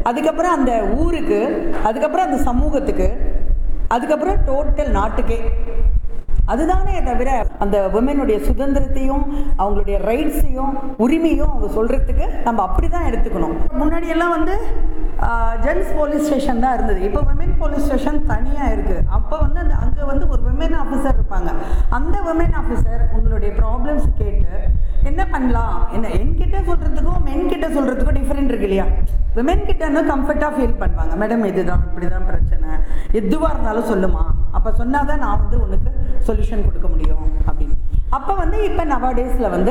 அதுக்கப்புறம் அந்த ஊருக்கு அதுக்கப்புறம் அந்த சமூகத்துக்கு அதுக்கப்புறம் டோட்டல் நாட்டுக்கே அதுதானே தவிர அந்த உமனுடைய சுதந்திரத்தையும் அவங்களுடைய ரைட்ஸையும் உரிமையும் அவங்க சொல்கிறதுக்கு நம்ம அப்படி தான் எடுத்துக்கணும் முன்னாடி எல்லாம் வந்து ஜென்ஸ் போலீஸ் ஸ்டேஷன் தான் இருந்தது இப்போ விமென் போலீஸ் ஸ்டேஷன் தனியாக இருக்குது அப்போ வந்து அந்த அங்கே வந்து ஒரு விமென் ஆஃபீஸர் இருப்பாங்க அந்த விமென் ஆஃபீஸர் உங்களுடைய ப்ராப்ளம்ஸ் கேட்டு என்ன பண்ணலாம் என்ன என்கிட்ட சொல்கிறதுக்கும் மென் கிட்ட சொல்கிறதுக்கும் டிஃப்ரெண்ட் இருக்கு இல்லையா விமென் கிட்ட கம்ஃபர்ட்டாக ஃபீல் பண்ணுவாங்க மேடம் இதுதான் இப்படி தான் பிரச்சனை எதுவாக இருந்தாலும் சொல்லுமா அப்போ சொன்னால் தான் நான் வந்து உனக்கு சொல்யூஷன் கொடுக்க முடியும் அப்படின்னு அப்போ வந்து இப்போ நவாடேஸில் வந்து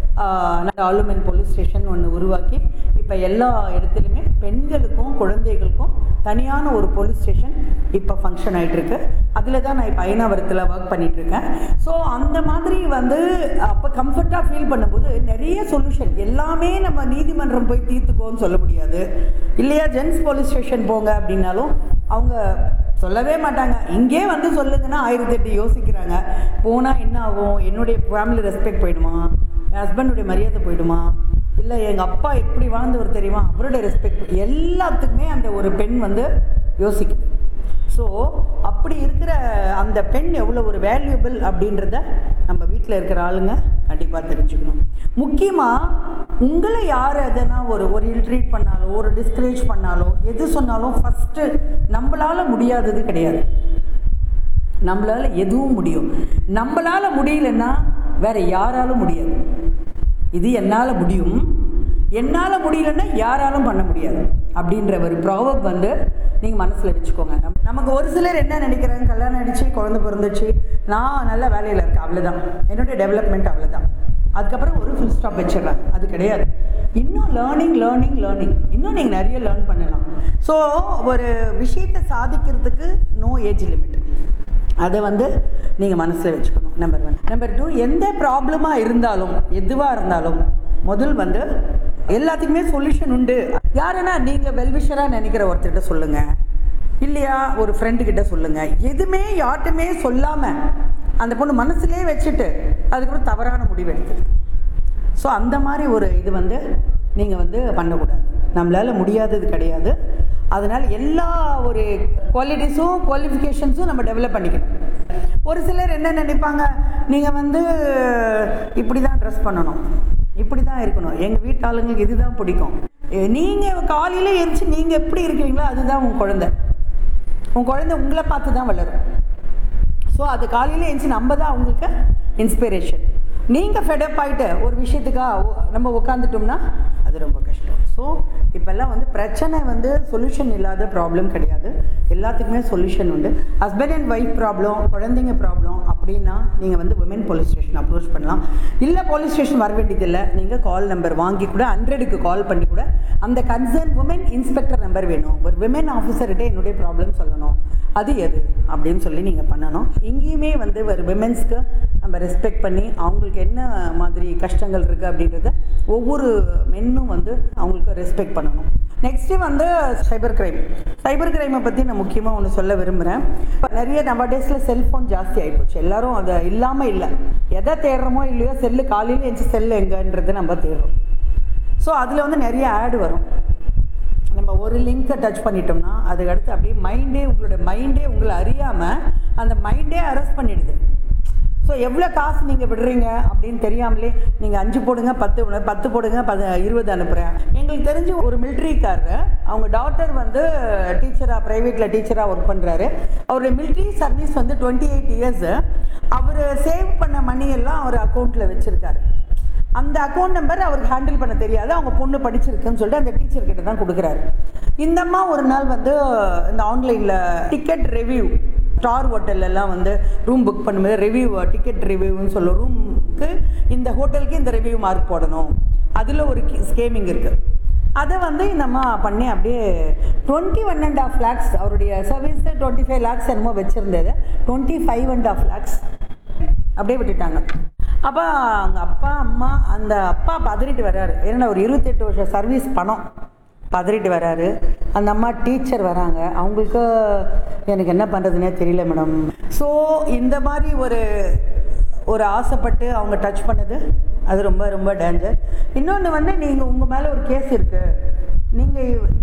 ஆலுமென் போலீஸ் ஸ்டேஷன் ஒன்று உருவாக்கி இப்போ எல்லா இடத்துலையுமே பெண்களுக்கும் குழந்தைகளுக்கும் தனியான ஒரு போலீஸ் ஸ்டேஷன் இப்போ ஃபங்க்ஷன் ஆகிட்டு இருக்கு அதில் தான் நான் இப்போ ஐநாவரத்தில் ஒர்க் பண்ணிட்டு இருக்கேன் ஸோ அந்த மாதிரி வந்து அப்போ கம்ஃபர்ட்டாக ஃபீல் பண்ணும்போது நிறைய சொல்யூஷன் எல்லாமே நம்ம நீதிமன்றம் போய் தீர்த்துக்கோன்னு சொல்ல முடியாது இல்லையா ஜென்ஸ் போலீஸ் ஸ்டேஷன் போங்க அப்படின்னாலும் அவங்க சொல்லவே மாட்டாங்க இங்கே வந்து சொல்லுங்கன்னா ஆயிரத்தி எட்டு யோசிக்கிறாங்க போனால் என்ன ஆகும் என்னுடைய ஃபேமிலி ரெஸ்பெக்ட் போயிடுமா என் ஹஸ்பண்டுடைய மரியாதை போயிடுமா இல்லை எங்கள் அப்பா எப்படி வாழ்ந்தவர் தெரியுமா அவருடைய ரெஸ்பெக்ட் எல்லாத்துக்குமே அந்த ஒரு பெண் வந்து யோசிக்குது ஸோ அப்படி இருக்கிற அந்த பெண் எவ்வளோ ஒரு வேல்யூபிள் அப்படின்றத நம்ம வீட்டில் இருக்கிற ஆளுங்க கண்டிப்பாக தெரிஞ்சுக்கணும் முக்கியமாக உங்களை யார் எதனா ஒரு ஒரு இல்ட்ரீட் பண்ணாலோ ஒரு டிஸ்கரேஜ் பண்ணாலோ எது சொன்னாலும் ஃபஸ்ட்டு நம்மளால் முடியாதது கிடையாது நம்மளால் எதுவும் முடியும் நம்மளால் முடியலன்னா வேற யாராலும் முடியாது இது என்னால் முடியும் என்னால் முடியலன்னா யாராலும் பண்ண முடியாது அப்படின்ற ஒரு ப்ராவப் வந்து நீங்கள் மனசில் வச்சுக்கோங்க நம் நமக்கு ஒரு சிலர் என்ன நினைக்கிறாங்க கல்யாணம் அடிச்சு குழந்தை பிறந்துச்சு நான் நல்ல வேலையில் இருக்கேன் அவ்வளோதான் என்னுடைய டெவலப்மெண்ட் அவ்வளோதான் அதுக்கப்புறம் ஒரு ஃபுல் ஸ்டாப் வச்சிடுறேன் அது கிடையாது இன்னும் லேர்னிங் லேர்னிங் லேர்னிங் இன்னும் நீங்கள் நிறைய லேர்ன் பண்ணலாம் ஸோ ஒரு விஷயத்தை சாதிக்கிறதுக்கு நோ ஏஜ் லிமிட் அதை வந்து நீங்கள் மனசில் வச்சுக்கணும் நம்பர் ஒன் நம்பர் டூ எந்த ப்ராப்ளமாக இருந்தாலும் எதுவாக இருந்தாலும் முதல் வந்து எல்லாத்துக்குமே சொல்யூஷன் உண்டு யாருன்னா நீங்கள் வெல்விஷராக நினைக்கிற ஒருத்தர்கிட்ட சொல்லுங்கள் இல்லையா ஒரு ஃப்ரெண்டுக்கிட்ட சொல்லுங்கள் எதுவுமே யார்ட்டுமே சொல்லாமல் அந்த பொண்ணு மனசுலேயே வச்சுட்டு அதுக்கப்புறம் தவறான முடிவு எடுத்து ஸோ அந்த மாதிரி ஒரு இது வந்து நீங்கள் வந்து பண்ணக்கூடாது நம்மளால் முடியாதது கிடையாது அதனால் எல்லா ஒரு குவாலிட்டிஸும் குவாலிஃபிகேஷன்ஸும் நம்ம டெவலப் பண்ணிக்கணும் ஒரு சிலர் என்ன நினைப்பாங்க நீங்கள் வந்து இப்படி தான் ட்ரெஸ் பண்ணணும் இப்படி தான் இருக்கணும் எங்கள் வீட்டு ஆளுங்களுக்கு இதுதான் பிடிக்கும் நீங்கள் காலையில் எரிச்சு நீங்கள் எப்படி இருக்கிறீங்களோ அதுதான் உங்கள் குழந்தை உங்கள் குழந்தை உங்களை பார்த்து தான் வளரும் ஸோ அது காலையில் எழுந்துச்சு நம்ம தான் அவங்களுக்கு இன்ஸ்பிரேஷன் நீங்கள் ஃபெடப் ஆகிட்டு ஒரு விஷயத்துக்காக நம்ம உட்காந்துட்டோம்னா அது ரொம்ப கஷ்டம் ஸோ இப்போல்லாம் வந்து பிரச்சனை வந்து சொல்யூஷன் இல்லாத ப்ராப்ளம் கிடையாது எல்லாத்துக்குமே சொல்யூஷன் உண்டு ஹஸ்பண்ட் அண்ட் ஒய்ஃப் ப்ராப்ளம் குழந்தைங்க ப்ராப்ளம் அப்படின்னா நீங்கள் வந்து உமன் போலீஸ் ஸ்டேஷன் அப்ரோச் பண்ணலாம் இல்லை போலீஸ் ஸ்டேஷன் வர வேண்டியதில்லை நீங்கள் கால் நம்பர் வாங்கி கூட ஹண்ட்ரடுக்கு கால் பண்ணி கூட அந்த கன்சர்ன் உமன் இன்ஸ்பெக்டர் நம்பர் வேணும் ஒரு விமன் ஆஃபீஸர்கிட்ட என்னுடைய ப்ராப்ளம் சொல்லணும் அது எது அப்படின்னு சொல்லி நீங்கள் பண்ணணும் எங்கேயுமே வந்து ஒரு விமென்ஸ்க்கு நம்ம ரெஸ்பெக்ட் பண்ணி அவங்களுக்கு என்ன மாதிரி கஷ்டங்கள் இருக்குது அப்படின்றத ஒவ்வொரு மென்னும் வந்து அவங்களுக்கு ரெஸ்பெக்ட் பண்ணணும் நெக்ஸ்ட்டு வந்து சைபர் கிரைம் சைபர் கிரைமை பற்றி நான் முக்கியமாக ஒன்று சொல்ல விரும்புகிறேன் நிறைய நம்ம டேஸில் செல்ஃபோன் ஜாஸ்தி ஆகிப்போச்சு எல்லாரும் அதை இல்லாமல் இல்லை எதை தேடுறோமோ இல்லையோ செல்லு காலையில் எந்த செல்லு எங்கன்றதை நம்ம தேடுறோம் ஸோ அதில் வந்து நிறைய ஆடு வரும் நம்ம ஒரு லிங்க்கை டச் பண்ணிட்டோம்னா அதுக்கு அடுத்து அப்படியே மைண்டே உங்களோட மைண்டே உங்களை அறியாமல் அந்த மைண்டே அரெஸ்ட் பண்ணிடுது ஸோ எவ்வளோ காசு நீங்கள் விடுறீங்க அப்படின்னு தெரியாமலே நீங்கள் அஞ்சு போடுங்க பத்து பத்து போடுங்க பத இருபது அனுப்புகிறேன் எங்களுக்கு தெரிஞ்சு ஒரு மிலிட்ரிக்காரர் அவங்க டாட்டர் வந்து டீச்சராக ப்ரைவேட்டில் டீச்சராக ஒர்க் பண்ணுறாரு அவருடைய மிலிட்ரி சர்வீஸ் வந்து டுவெண்ட்டி எயிட் இயர்ஸு அவர் சேவ் பண்ண மணி எல்லாம் அவர் அக்கௌண்ட்டில் வச்சுருக்காரு அந்த அக்கௌண்ட் நம்பர் அவருக்கு ஹேண்டில் பண்ண தெரியாது அவங்க பொண்ணு படிச்சிருக்குன்னு சொல்லிட்டு அந்த டீச்சர் கிட்ட தான் கொடுக்குறாரு இந்த அம்மா ஒரு நாள் வந்து இந்த ஆன்லைனில் டிக்கெட் ரிவ்யூ ஸ்டார் ஹோட்டல்லாம் வந்து ரூம் புக் பண்ணும்போது ரிவ்யூ டிக்கெட் ரிவ்யூன்னு சொல்ல ரூமுக்கு இந்த ஹோட்டலுக்கு இந்த ரிவ்யூ மார்க் போடணும் அதில் ஒரு ஸ்கேமிங் இருக்குது அதை வந்து இந்த அம்மா பண்ணி அப்படியே twenty one and half lakhs அவருடைய சர்வீஸ் டுவெண்ட்டி ஃபைவ் லேக்ஸ் என்னமோ வச்சுருந்தது twenty five and half lakhs அப்படியே விட்டுட்டாங்க அப்போ அவங்க அப்பா அம்மா அந்த அப்பா பதறிட்டு வர்றாரு ஏன்னா ஒரு இருபத்தெட்டு வருஷம் சர்வீஸ் பணம் பதறிட்டு வராரு அந்த அம்மா டீச்சர் வராங்க அவங்களுக்கு எனக்கு என்ன பண்ணுறதுனே தெரியல மேடம் ஸோ இந்த மாதிரி ஒரு ஒரு ஆசைப்பட்டு அவங்க டச் பண்ணது அது ரொம்ப ரொம்ப டேஞ்சர் இன்னொன்று வந்து நீங்கள் உங்கள் மேலே ஒரு கேஸ் இருக்குது நீங்கள்